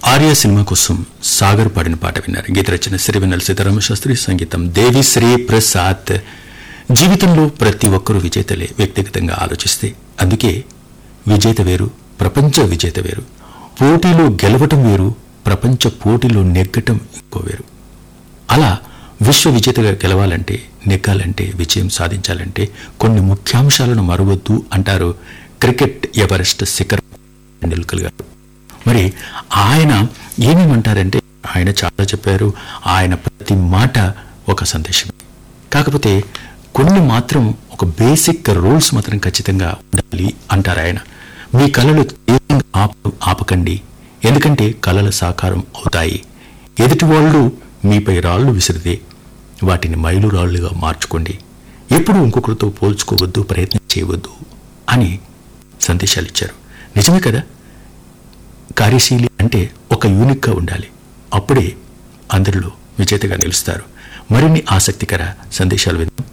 Arya cinema కోసం సాగర్ పాడిన పాట విన్నారు గీత రచన సిరివెన్నెల సీతారామ శాస్త్రి సంగీతం దేవిశ్రీ ప్రసాద్ జీవితంలో ప్రతి ఒక్కరూ విజేతలే వ్యక్తిగతంగా ఆలోచిస్తే అందుకే విజేత వేరు ప్రపంచ విజేత వేరు పోటీలో గెలవటం వేరు ప్రపంచ పోటీలో నెగ్గటం ఇంకో వేరు అలా విశ్వ విజేతగా గెలవాలంటే నెగ్గాలంటే విజయం సాధించాలంటే కొన్ని ముఖ్యాంశాలను మరవద్దు అంటారు క్రికెట్ ఎవరెస్ట్ శిఖర్ టెండూల్కర్ గారు మరి ఆయన ఏమేమంటారంటే ఆయన చాలా చెప్పారు ఆయన ప్రతి మాట ఒక సందేశమే కాకపోతే కొన్ని మాత్రం ఒక బేసిక్ రూల్స్ మాత్రం ఖచ్చితంగా ఉండాలి అంటారు ఆయన మీ కళలు తీవ్రంగా ఆప ఆపకండి ఎందుకంటే కళల సాకారం అవుతాయి ఎదుటి వాళ్ళు మీపై రాళ్ళు విసిరితే వాటిని మైలురాళ్లుగా మార్చుకోండి ఎప్పుడూ ఇంకొకరితో పోల్చుకోవద్దు ప్రయత్నం చేయవద్దు అని సందేశాలు ఇచ్చారు నిజమే కదా కార్యశీలి అంటే ఒక యూనిక్గా ఉండాలి అప్పుడే అందరిలో విజేతగా నిలుస్తారు మరిన్ని ఆసక్తికర సందేశాలు విందాం